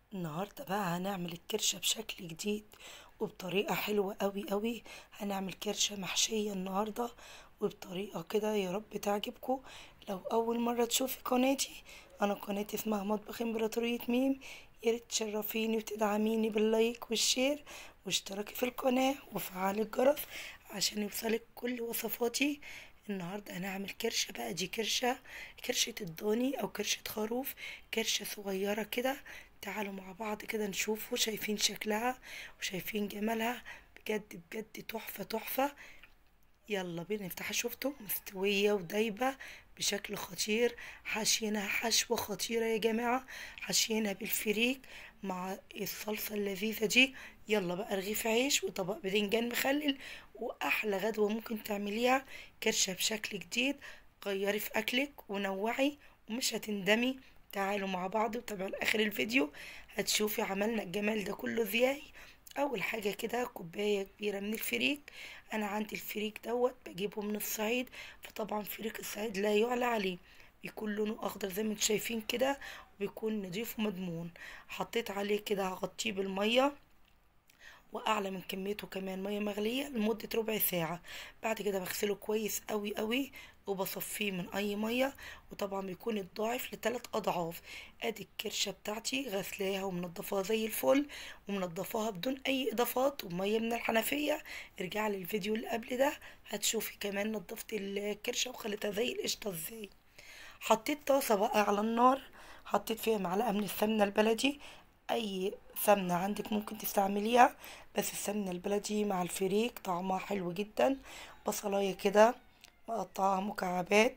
النهاردة بقى هنعمل الكرشة بشكل جديد وبطريقة حلوة قوي قوي هنعمل كرشة محشية النهاردة وبطريقة كده يا رب تعجبكم لو أول مرة تشوفي قناتي أنا قناتي اسمها مطبخ إمبراطورية ميم ياريت تشرفيني وتدعميني باللايك والشير واشتراكي في القناة وفعل الجرس عشان يوصلك كل وصفاتي النهاردة هنعمل كرشة بقى دي كرشة كرشة الضاني أو كرشة خروف كرشة صغيرة كده تعالوا مع بعض كده نشوفوا شايفين شكلها وشايفين جمالها بجد بجد تحفة تحفة يلا بينا نفتحها شفتوا مستوية ودايبة بشكل خطير حاشينها حشوة خطيرة يا جماعة حاشينها بالفريك مع الصلصة اللذيذة دي يلا بقى رغيف عيش وطبق باذنجان مخلل وأحلى غدوة ممكن تعمليها كرشة بشكل جديد غيري في أكلك ونوعي ومش هتندمي تعالوا مع بعض وتابعوا لآخر الفيديو هتشوفي عملنا الجمال ده كله ازاي اول حاجه كده كوبايه كبيره من الفريك انا عندي الفريك دوت بجيبه من الصعيد فطبعا فريك الصعيد لا يعلى عليه بيكون لونه اخضر زي ما انتم شايفين كده وبيكون نضيف ومضمون حطيت عليه كده هغطيه بالميه واعلى من كميته كمان ميه مغليه لمده ربع ساعه بعد كده بغسله كويس قوي قوي وبصفيه من اي ميه وطبعا بيكون الضاعف لثلاث اضعاف ادي الكرشه بتاعتي غسلاها ومنضفاها زي الفل ومنضفاها بدون اي اضافات وميه من الحنفيه ارجع للفيديو اللي قبل ده هتشوفي كمان نضفت الكرشه وخليتها زي القشطه ازاي حطيت طاسه بقى على النار حطيت فيها معلقه من السمنه البلدي اي سمنة عندك ممكن تستعمليها بس السمنة البلدي مع الفريك طعمها حلو جدا بصلاية كده مقطعها مكعبات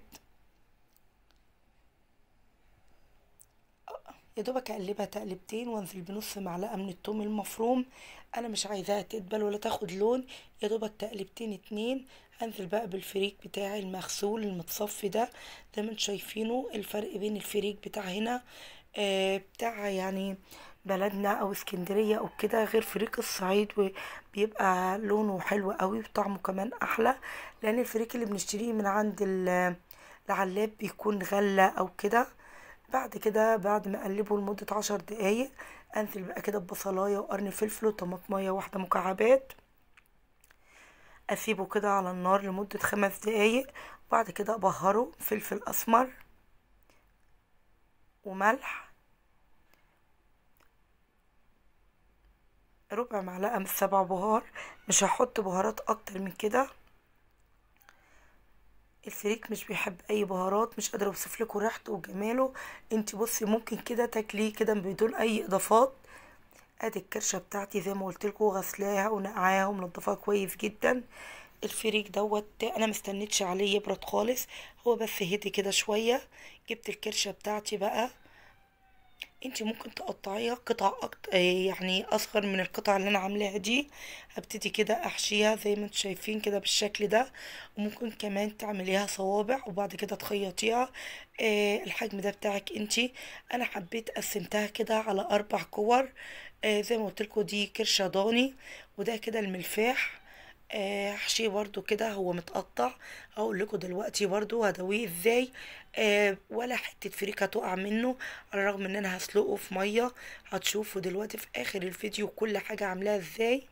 يا دوبك اقلبها تقلبتين وانزل بنص معلقه من التوم المفروم انا مش عايزاها تدبل ولا تاخد لون يا دوبك تقلبتين اتنين انزل بقى بالفريك بتاعي المغسول المتصفي ده زي ما انتم شايفينه الفرق بين الفريك بتاع هنا آه بتاع يعني بلدنا او اسكندريه او كده غير فريك الصعيد وبيبقى لونه حلو قوي وطعمه كمان احلى لان الفريك اللي بنشتريه من عند العلاب بيكون غله او كده بعد كده بعد ما اقلبه لمده عشر دقايق انزل بقى كده ببصلايه وقرن فلفل وطماطميه واحده مكعبات اسيبه كده على النار لمده خمس دقايق وبعد كده ابهره فلفل اسمر وملح ربع معلقه من السبع بهار مش هحط بهارات اكتر من كده الفريك مش بيحب اي بهارات مش قادره اوصف لكم ريحته وجماله انت بصي ممكن كده تاكليه كده بدون اي اضافات ادي الكرشه بتاعتي زي ما قلت لكم غسلاها ونقعاها ومنضفاها كويس جدا الفريك دوت انا مستنيتش عليه يبرد خالص هو بس هدي كده شويه جبت الكرشه بتاعتي بقى انت ممكن تقطعيها قطع أكتر يعني اصغر من القطع اللي انا عاملاها دي هبتدي كده احشيها زي ما انتم شايفين كده بالشكل ده وممكن كمان تعمليها صوابع وبعد كده تخيطيها آه الحجم ده بتاعك انت انا حبيت قسمتها كده على اربع كور آه زي ما قلت لكم دي كرشه ضاني وده كده الملفاح آه حشيه برضو كده هو متقطع اقول لكم دلوقتي برضو هدويه ازاي آه ولا حته فريك هتقع منه على الرغم ان انا هسلقه في ميه هتشوفوا دلوقتي في اخر الفيديو كل حاجه عاملاها ازاي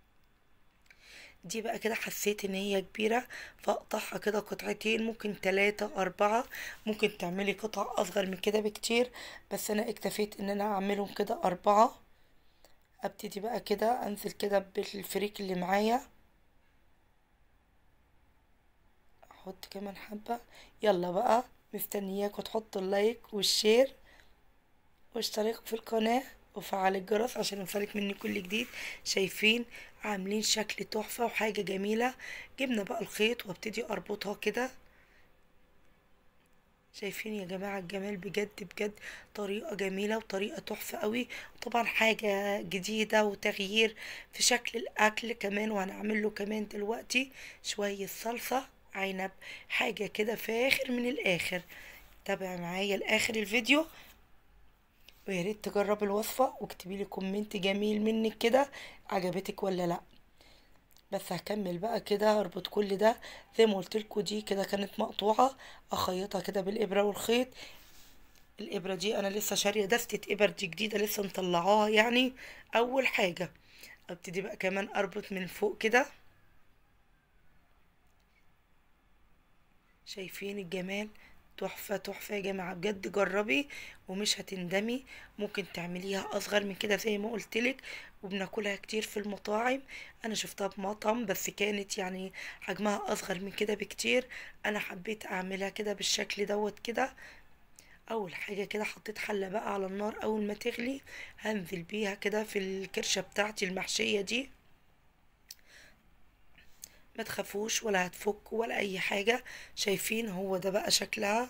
دي بقى كده حسيت ان هي كبيرة فاقطعها كده قطعتين ممكن تلاتة اربعة ممكن تعملي قطع اصغر من كده بكتير بس انا اكتفيت ان انا اعملهم كده اربعة ابتدي بقى كده انزل كده بالفريك اللي معايا احط كمان حبة يلا بقى مستنياكوا تحطوا اللايك والشير واشتركوا في القناة وفعل الجرس عشان يوصلك مني كل جديد شايفين عاملين شكل تحفة وحاجة جميلة جبنا بقى الخيط وابتدي اربطها كده شايفين يا جماعة الجمال بجد بجد طريقة جميلة وطريقة تحفة قوي طبعا حاجة جديدة وتغيير في شكل الأكل كمان وهنعمل له كمان دلوقتي شوية صلصة عنب حاجة كده فاخر من الآخر تابع معايا لآخر الفيديو ويا ريت تجربي الوصفة واكتبي لي كومنت جميل منك كده عجبتك ولا لا بس هكمل بقى كده اربط كل ده زي ما قلت لكم دي كده كانت مقطوعة اخيطها كده بالابرة والخيط الابره دي انا لسه شاريه دستة ابر دي جديده لسه مطلعاها يعني اول حاجه ابتدي بقى كمان اربط من فوق كده شايفين الجمال تحفة تحفة يا جماعة بجد جربي ومش هتندمي ممكن تعمليها أصغر من كده زي ما قلتلك وبناكلها كتير في المطاعم أنا شفتها بمطعم بس كانت يعني حجمها أصغر من كده بكتير أنا حبيت أعملها كده بالشكل دوت كده أول حاجة كده حطيت حلة بقى على النار أول ما تغلي هنزل بيها كده في الكرشة بتاعتي المحشية دي ما تخافوش ولا هتفك ولا اي حاجة شايفين هو ده بقى شكلها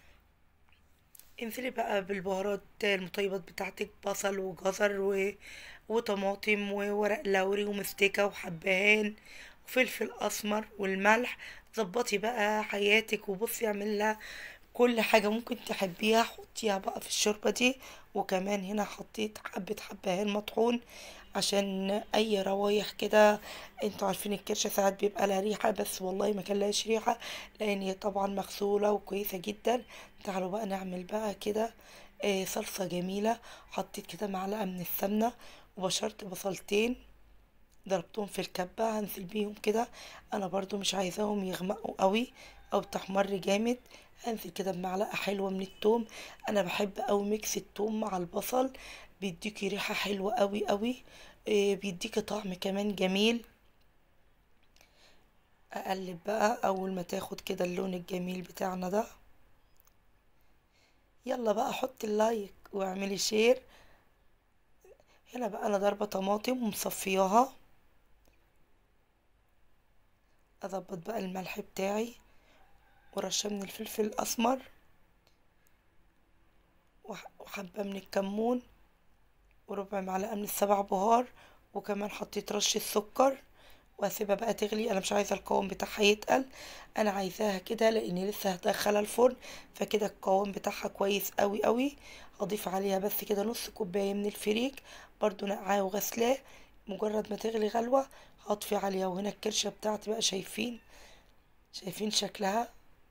انزلي بقى بالبهارات المطيبات بتاعتك بصل وجزر و... وطماطم وورق لوري ومستكة وحبهان وفلفل اسمر والملح ظبطي بقى حياتك وبصي اعملها كل حاجة ممكن تحبيها حطيها بقى في الشوربة دي وكمان هنا حطيت حبة حبهان مطحون عشان اي روايح كده انتوا عارفين الكرشة ساعات بيبقى لها ريحة بس والله ما كان لهاش ريحة لان هي طبعا مغسولة وكويسة جدا تعالوا بقى نعمل بقى كده آه صلصة جميلة حطيت كده معلقة من السمنة وبشرت بصلتين ضربتهم في الكبة هنزل بيهم كده انا برضو مش عايزاهم يغمقوا قوي او تحمر جامد هنزل كده بمعلقة حلوة من التوم انا بحب اوي ميكس التوم مع البصل بيديكي ريحة حلوة قوي قوي إيه بيديكي طعم كمان جميل اقلب بقى اول ما تاخد كده اللون الجميل بتاعنا ده يلا بقى حطي اللايك واعملي شير هنا بقى انا ضاربة طماطم ومصفياها اظبط بقى الملح بتاعي ورشة من الفلفل الاسمر وحبة من الكمون وربع معلقة من السبع بهار وكمان حطيت رشة سكر واسيبها بقى تغلي انا مش عايزة القوام بتاعها يتقل انا عايزاها كده لاني لسه هدخلها الفرن فكده القوام بتاعها كويس قوي قوي هضيف عليها بس كده نص كوباية من الفريك برضو نقعاه وغسلاه مجرد ما تغلي غلوة هطفي عليها وهنا الكرشة بتاعتي بقى شايفين شايفين شكلها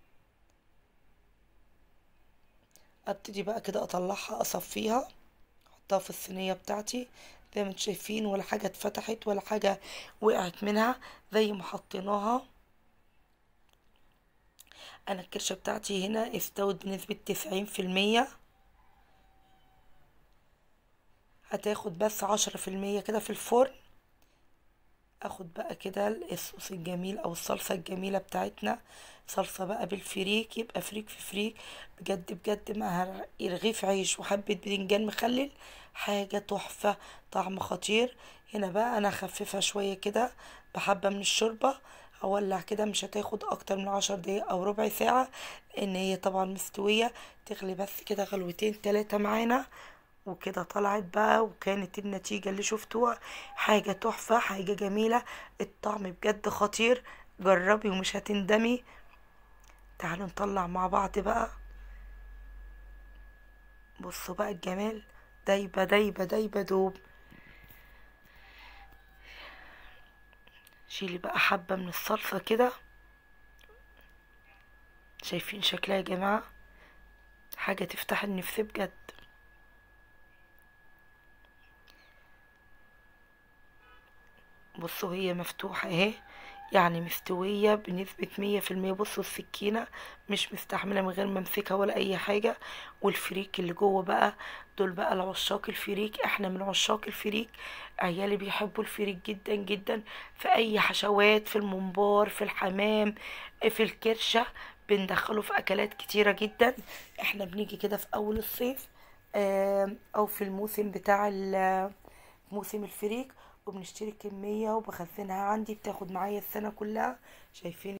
ابتدي بقى كده اطلعها اصفيها احطها في الصينيه بتاعتي زي ما انتم شايفين ولا حاجه اتفتحت ولا حاجه وقعت منها زي ما حطيناها انا الكرشه بتاعتي هنا استوت بنسبه تسعين في المية هتاخد بس عشرة في المية كده في الفرن اخد بقى كده الصوص الجميل او الصلصة الجميلة بتاعتنا صلصة بقى بالفريك يبقى فريك في فريك بجد بجد مع رغيف عيش وحبة بدنجان مخلل حاجة تحفة طعم خطير هنا بقى انا اخففها شوية كده بحبة من الشوربة اولع كده مش هتاخد اكتر من عشر دقايق او ربع ساعة لان هي طبعا مستوية تغلي بس كده غلوتين تلاتة معانا وكده طلعت بقى وكانت النتيجة اللي شفتوها حاجة تحفة حاجة جميلة الطعم بجد خطير جربي ومش هتندمي تعالوا نطلع مع بعض بقى بصوا بقى الجمال دايبة دايبة دايبة دوب شيلي بقى حبة من الصلصة كده شايفين شكلها يا جماعة حاجة تفتح النفس بجد بصوا هي مفتوحة اهي يعني مستوية بنسبة مية في المية بصوا السكينة مش مستحملة من غير ما امسكها ولا اي حاجة والفريك اللي جوه بقى دول بقى العشاق الفريك احنا من عشاق الفريك عيالي بيحبوا الفريك جدا جدا في اي حشوات في الممبار في الحمام في الكرشة بندخله في اكلات كتيرة جدا احنا بنيجي كده في اول الصيف او في الموسم بتاع موسم الفريك وبنشتري كمية وبخزنها عندي بتاخد معايا السنة كلها شايفين